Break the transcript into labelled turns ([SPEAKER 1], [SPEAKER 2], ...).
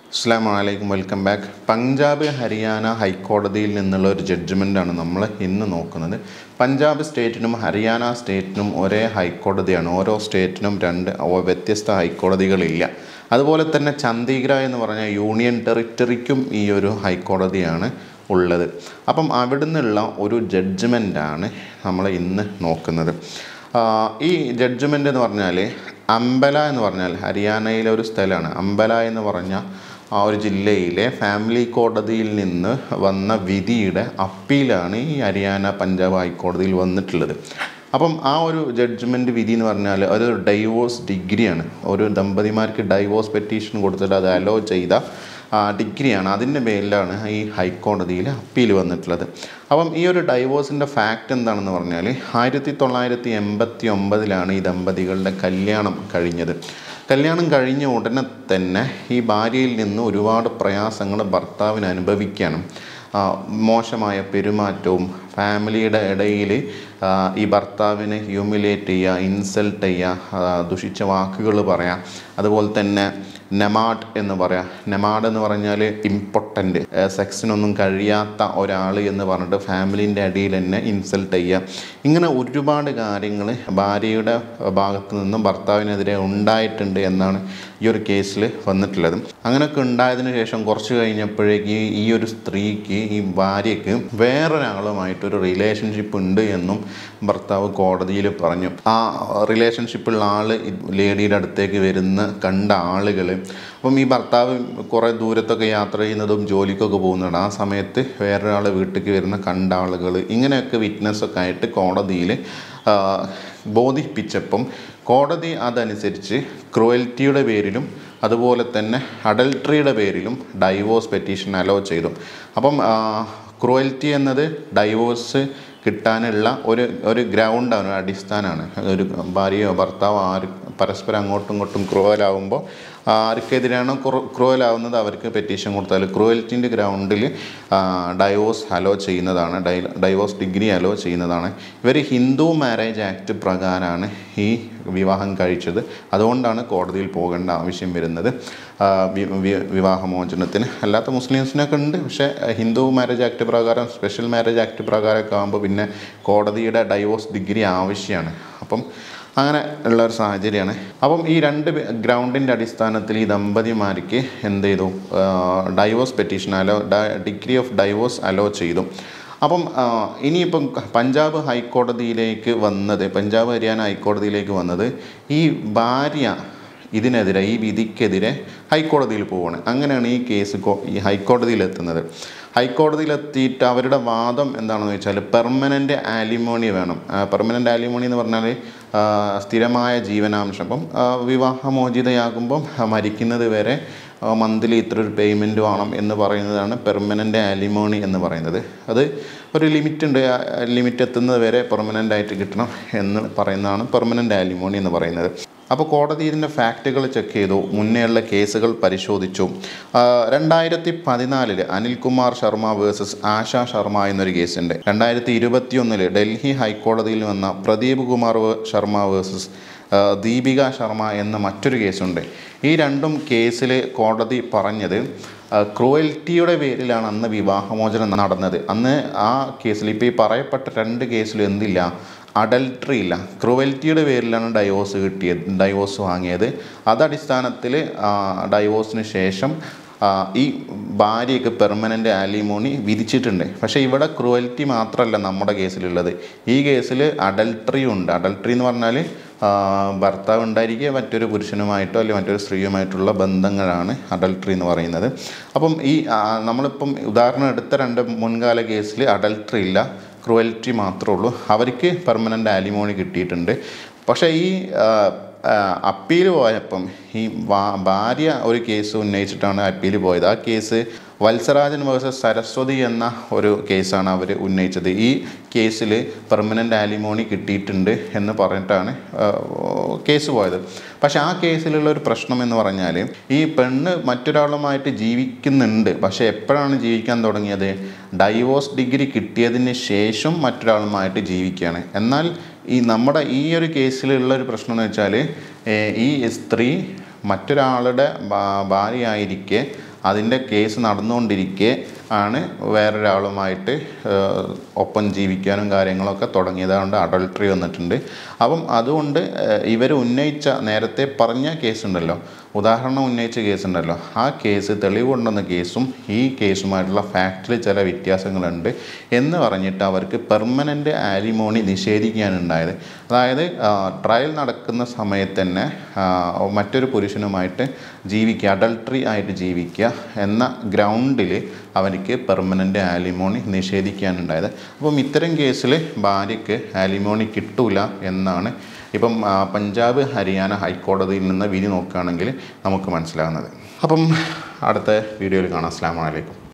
[SPEAKER 1] അസ്സാം വലൈക്കും welcome back Punjab Haryana ഹൈക്കോടതിയിൽ നിന്നുള്ള ഒരു ജഡ്ജ്മെൻ്റാണ് നമ്മൾ ഇന്ന് നോക്കുന്നത് പഞ്ചാബ് സ്റ്റേറ്റിനും ഹരിയാന സ്റ്റേറ്റിനും ഒരേ ഹൈക്കോടതിയാണ് ഓരോ സ്റ്റേറ്റിനും രണ്ട് ഓ- വ്യത്യസ്ത ഹൈക്കോടതികളില്ല അതുപോലെ തന്നെ ചണ്ഡീഗಢ എന്ന് പറഞ്ഞ യൂണിയൻ ടെറിറ്ററിക്കും ഈ ഒരു ഹൈക്കോടതിയാണ് ഉള്ളത് അപ്പം അവിടെ നിന്നുള്ള ഒരു ജഡ്ജ്മെൻ്റാണ് നമ്മൾ ഇന്ന് നോക്കുന്നത് ആ, ഈ ജഡ്ജ്മെൻ്റ് എന്ന് പറഞ്ഞാൽ അമ്പല എന്ന് പറഞ്ഞാൽ ഹരിയാനയിലെ ഒരു സ്ഥലമാണ് അമ്പല എന്ന് പറഞ്ഞ ആ ഒരു ജില്ലയിലെ ഫാമിലി കോടതിയിൽ നിന്ന് വന്ന വിധിയുടെ അപ്പീലാണ് ഈ ഹരിയാന പഞ്ചാബ് ഹൈക്കോടതിയിൽ വന്നിട്ടുള്ളത് അപ്പം ആ ഒരു ജഡ്ജ്മെൻറ്റ് വിധി എന്ന് പറഞ്ഞാൽ അതൊരു ഡൈവോഴ്സ് ഡിഗ്രിയാണ് ഒരു ദമ്പതിമാർക്ക് ഡൈവോഴ്സ് പെറ്റീഷൻ കൊടുത്തിട്ട് അത് അലോ ചെയ്ത ആ, ഡിഗ്രിയാണ് അതിൻ്റെ പേരിലാണ് ഈ ഹൈക്കോടതിയിൽ അപ്പീൽ വന്നിട്ടുള്ളത് അപ്പം ഈ ഒരു ഡൈവോഴ്സിൻ്റെ ഫാക്റ്റ് എന്താണെന്ന് പറഞ്ഞാൽ ആയിരത്തി തൊള്ളായിരത്തി എൺപത്തി ഒമ്പതിലാണ് ഈ ദമ്പതികളുടെ കല്യാണം കഴിഞ്ഞത് കല്യാണം കഴിഞ്ഞ ഉടനെ തന്നെ ഈ ഭാര്യയിൽ നിന്ന് ഒരുപാട് പ്രയാസങ്ങൾ ഭർത്താവിന് അനുഭവിക്കണം ആ, മോശമായ പെരുമാറ്റവും ഫാമിലിയുടെ ഇടയിൽ ആ, ഈ ഭർത്താവിനെ ഹ്യൂമിലേറ്റ് ചെയ്യുക ഇൻസൾട്ട് ചെയ്യുക ആ, ദുഷിച്ച വാക്കുകൾ പറയാം അതുപോലെ തന്നെ നെമാഡ് എന്ന് പറയാം നെമാഡ് എന്ന് പറഞ്ഞാൽ ഇമ്പോർട്ടൻ്റ് സെക്സിനൊന്നും കഴിയാത്ത ഒരാൾ എന്ന് പറഞ്ഞിട്ട് ഫാമിലീൻ്റെ അടിയിൽ തന്നെ ഇൻസൾട്ട് ചെയ്യുക ഇങ്ങനെ ഒരുപാട് കാര്യങ്ങൾ ഭാര്യയുടെ ഭാഗത്തു നിന്നും ഭർത്താവിനെതിരെ ഉണ്ടായിട്ടുണ്ട് എന്നാണ് ഈ ഒരു കേസിൽ വന്നിട്ടുള്ളത് അങ്ങനെയൊക്കെ ഉണ്ടായതിനു ശേഷം കുറച്ച് കഴിഞ്ഞപ്പോഴേക്ക് ഈ- ഈ ഒരു സ്ത്രീക്ക് ഈ ഭാര്യയ്ക്ക് വേറൊരാളുമായിട്ടൊരു റിലേഷൻഷിപ്പ് ഉണ്ട് എന്നും ഭർത്താവ് കോടതിയിൽ പറഞ്ഞു ആ റിലേഷൻഷിപ്പുള്ള ആൾ ലേഡിയുടെ അടുത്തേക്ക് വരുന്ന കണ്ട ആളുകൾ അപ്പം ഈ ഭർത്താവ് കുറേ ദൂരത്തൊക്കെ യാത്ര ചെയ്യുന്നതും ജോലിക്കൊക്കെ പോകുന്നുണ്ട് ആ സമയത്ത് വേറൊരാളെ വീട്ടിലേക്ക് വരുന്ന കണ്ട ആളുകൾ ഇങ്ങനെയൊക്കെ വിറ്റ്നസ്സൊക്കെ ആയിട്ട് കോടതിയിൽ ആ, ബോധിപ്പിച്ചപ്പം കോടതി അതനുസരിച്ച് ക്രുവൽറ്റിയുടെ പേരിലും അതുപോലെ തന്നെ അഡൾട്ടറിയുടെ പേരിലും ഡൈവോഴ്സ് പെറ്റീഷൻ അലോ ചെയ്തു അപ്പം ക്രുവൽറ്റി എന്നത് ഡൈവോഴ്സ് കിട്ടാനുള്ള ഒരു ഒരു ഗ്രൗണ്ടാണ് ഒരു അടിസ്ഥാനമാണ് ഒരു ഭാര്യയോ ഭർത്താവോ ആര് പരസ്പരം അങ്ങോട്ടും ഇങ്ങോട്ടും ക്രൂവലാവുമ്പോൾ ആർക്കെതിരാണോ ക്രൂവലാവുന്നത് അവർക്ക് പെറ്റീഷൻ കൊടുത്താൽ ക്രൂവൽറ്റിൻ്റെ ഗ്രൗണ്ടിൽ ഡൈവോഴ്സ് അലോ ചെയ്യുന്നതാണ് ഡൈ ഡൈവോഴ്സ് ഡിഗ്രി അലോ ചെയ്യുന്നതാണ് ഇവർ ഹിന്ദു മാരേജ് ആക്ട് പ്രകാരമാണ് ഈ വിവാഹം കഴിച്ചത് അതുകൊണ്ടാണ് കോടതിയിൽ പോകേണ്ട ആവശ്യം വരുന്നത് ആ, വി- വി- വിവാഹമോചനത്തിന് അല്ലാത്ത മുസ്ലിംസിനൊക്കെ ഉണ്ട് പക്ഷേ ഹിന്ദു മാരേജ് ആക്ട് പ്രകാരം സ്പെഷ്യൽ മാരേജ് ആക്ട് പ്രകാരമൊക്കെ ആകുമ്പോൾ പിന്നെ കോടതിയുടെ ഡൈവോഴ്സ് ഡിഗ്രി ആവശ്യമാണ് അപ്പം അങ്ങനെ ഉള്ള ഒരു സാഹചര്യമാണ് അപ്പം ഈ രണ്ട് ഗ്രൗണ്ടിൻ്റെ അടിസ്ഥാനത്തിൽ ഈ ദമ്പതിമാർക്ക് എന്ത് ചെയ്തു divorce petition allow decree of divorce allow ചെയ്തു അപ്പം ആ, ഇനിയിപ്പം പഞ്ചാബ് ഹൈക്കോടതിയിലേക്ക് വന്നത് പഞ്ചാബ് ഹരിയാന ഹൈക്കോടതിയിലേക്ക് വന്നത് ഈ ഭാര്യ ഇതിനെതിരെ ഈ വിധിക്കെതിരെ ഹൈക്കോടതിയിൽ പോവുകയാണ് അങ്ങനെയാണ് ഈ കേസ് കോ- ഈ ഹൈക്കോടതിയിൽ എത്തുന്നത് ഹൈക്കോടതിയിലെത്തിയിട്ട് അവരുടെ വാദം എന്താണെന്ന് വെച്ചാൽ പെർമനൻ്റ് ആലിമോണി വേണം പെർമനൻ്റ് ആലിമോണി എന്ന് പറഞ്ഞാൽ ആ, സ്ഥിരമായ ജീവനാംശം അപ്പം ആ, വിവാഹമോചിതയാകുമ്പം ആ, മരിക്കുന്നത് വരെ മന്ത്ലി ഇത്ര ഒരു പേയ്മെൻറ്റ് വേണം എന്ന് പറയുന്നതാണ് പെർമനൻ്റ് ആലിമോണി എന്ന് പറയുന്നത് അത് ഒരു ലിമിറ്റ് ഉണ്ട് ലിമിറ്റ് എത്തുന്നത് വരെ പെർമനൻ്റ് ആയിട്ട് കിട്ടണം എന്ന് പറയുന്നതാണ് പെർമനൻ്റ് ആലിമോണി എന്ന് പറയുന്നത് അപ്പോൾ കോടതി ഇതിൻ്റെ ഫാക്റ്റുകൾ ചെക്ക് ചെയ്തു മുന്നേയുള്ള കേസുകൾ പരിശോധിച്ചു ആ, രണ്ടായിരത്തി പതിനാലില് അനിൽകുമാർ ശർമ്മ വേഴ്സസ് ആശ ശർമ്മ എന്നൊരു കേസുണ്ട് രണ്ടായിരത്തി ഇരുപത്തിയൊന്നില് ഡൽഹി ഹൈക്കോടതിയിൽ വന്ന പ്രദീപ് കുമാർ വേ- ശർമ്മ വേഴ്സസ് ആ, ദീപിക ശർമ്മ എന്ന മറ്റൊരു കേസുണ്ട് ഈ രണ്ടും കേസിൽ കോടതി പറഞ്ഞത് ക്രൂവൽറ്റിയുടെ പേരിലാണ് അന്ന് വിവാഹമോചനം നടന്നത് അന്ന് ആ കേസിൽ ഇപ്പോൾ ഈ പറയപ്പെട്ട രണ്ട് കേസിലും എന്തില്ല അഡൽട്ടറി ഇല്ല ക്രൂവൽറ്റിയുടെ പേരിലാണ് ഡൈവോഴ്സ് കിട്ടിയത് ഡൈവോഴ്സ് വാങ്ങിയത് അതടിസ്ഥാനത്തിൽ ഡൈവോഴ്സിന് ശേഷം ആ, ഈ ഭാര്യയ്ക്ക് പെർമനൻ്റ് ആലിമോണി വിധിച്ചിട്ടുണ്ട് പക്ഷേ ഇവിടെ ക്രൂവൽറ്റി മാത്രമല്ല നമ്മുടെ കേസിലുള്ളത് ഈ കേസിൽ അഡൽട്ടറി ഉണ്ട് അഡൽട്ടറി എന്ന് പറഞ്ഞാൽ ആ, ഭർത്താവ് ഉണ്ടായിരിക്കുക മറ്റൊരു പുരുഷനുമായിട്ടോ അല്ലെങ്കിൽ മറ്റൊരു സ്ത്രീയുമായിട്ടുള്ള ബന്ധങ്ങളാണ് അഡൽട്ടറി എന്ന് പറയുന്നത് അപ്പം ഈ ആ, നമ്മളിപ്പം ഉദാഹരണം എടുത്ത രണ്ട് മുൻകാല കേസിൽ അഡൽട്ടറി ഇല്ല ക്രുവൽറ്റി മാത്രമേ ഉള്ളൂ അവർക്ക് പെർമനൻ്റ് ആലിമോണി കിട്ടിയിട്ടുണ്ട് പക്ഷേ ഈ അപ്പീൽ പോയപ്പം ഈ വാ- ഭാര്യ ഒരു കേസ് ഉന്നയിച്ചിട്ടാണ് അപ്പീൽ പോയത് ആ കേസ് വത്സരാജൻ വേഴ്സസ് സരസ്വതി എന്ന ഒരു കേസാണ് അവർ ഉന്നയിച്ചത് ഈ കേസിൽ പെർമനൻ്റ് ആലിമോണി കിട്ടിയിട്ടുണ്ട് എന്ന് പറഞ്ഞിട്ടാണ് ആ, കേസ് പോയത് പക്ഷേ ആ കേസിലുള്ള ഒരു പ്രശ്നം എന്ന് പറഞ്ഞാൽ ഈ പെണ്ണ് മറ്റൊരാളുമായിട്ട് ജീവിക്കുന്നുണ്ട് പക്ഷേ എപ്പോഴാണ് ജീവിക്കാൻ തുടങ്ങിയത് ഡൈവോഴ്സ് ഡിഗ്രി കിട്ടിയതിന് ശേഷം മറ്റൊരാളുമായിട്ട് ജീവിക്കുകയാണ് എന്നാൽ ഈ നമ്മുടെ ഈ ഒരു കേസിലുള്ള ഒരു പ്രശ്നം എന്ന് വെച്ചാൽ ഈ സ്ത്രീ മറ്റൊരാളുടെ ഭാ- ഭാര്യയായിരിക്കെ അതിൻ്റെ കേസ് നടന്നുകൊണ്ടിരിക്കെ ആണ് വേറൊരാളുമായിട്ട് ഏഹ്, ഒപ്പം ജീവിക്കാനും കാര്യങ്ങളൊക്കെ തുടങ്ങിയതുകൊണ്ട് അഡൾട്ടറി വന്നിട്ടുണ്ട് അപ്പം അതുകൊണ്ട് ഇവർ ഉന്നയിച്ച നേരത്തെ പറഞ്ഞ കേസുണ്ടല്ലോ ഉദാഹരണം ഉന്നയിച്ച കേസുണ്ടല്ലോ ആ കേസ് തെളിവ് കൊണ്ടുവന്ന കേസും ഈ കേസുമായിട്ടുള്ള ഫാക്റ്റിൽ ചില വ്യത്യാസങ്ങളുണ്ട് എന്ന് പറഞ്ഞിട്ട് അവർക്ക് പെർമനൻ്റ് ആലിമോണി നിഷേധിക്കാനുണ്ടായത് അതായത് ട്രയൽ നടക്കുന്ന സമയത്ത് തന്നെ ആ, മറ്റൊരു പുരുഷനുമായിട്ട് ജീവിക്കുക അഡൾട്ടറി ആയിട്ട് ജീവിക്കുക എന്ന ഗ്രൗണ്ടിൽ അവർക്ക് പെർമനൻ്റ് ആലിമോണി നിഷേധിക്കാനുണ്ടായത് അപ്പം ഇത്തരം കേസിൽ ഭാര്യയ്ക്ക് ആലിമോണി കിട്ടൂല എന്നാണ് ഇപ്പം ആ, പഞ്ചാബ് ഹരിയാന ഹൈക്കോടതിയിൽ നിന്ന് വിധി നോക്കുകയാണെങ്കിൽ നമുക്ക് മനസ്സിലാകുന്നത് അപ്പം അടുത്ത വീഡിയോയിൽ കാണാം അസ്സാം വലൈക്കും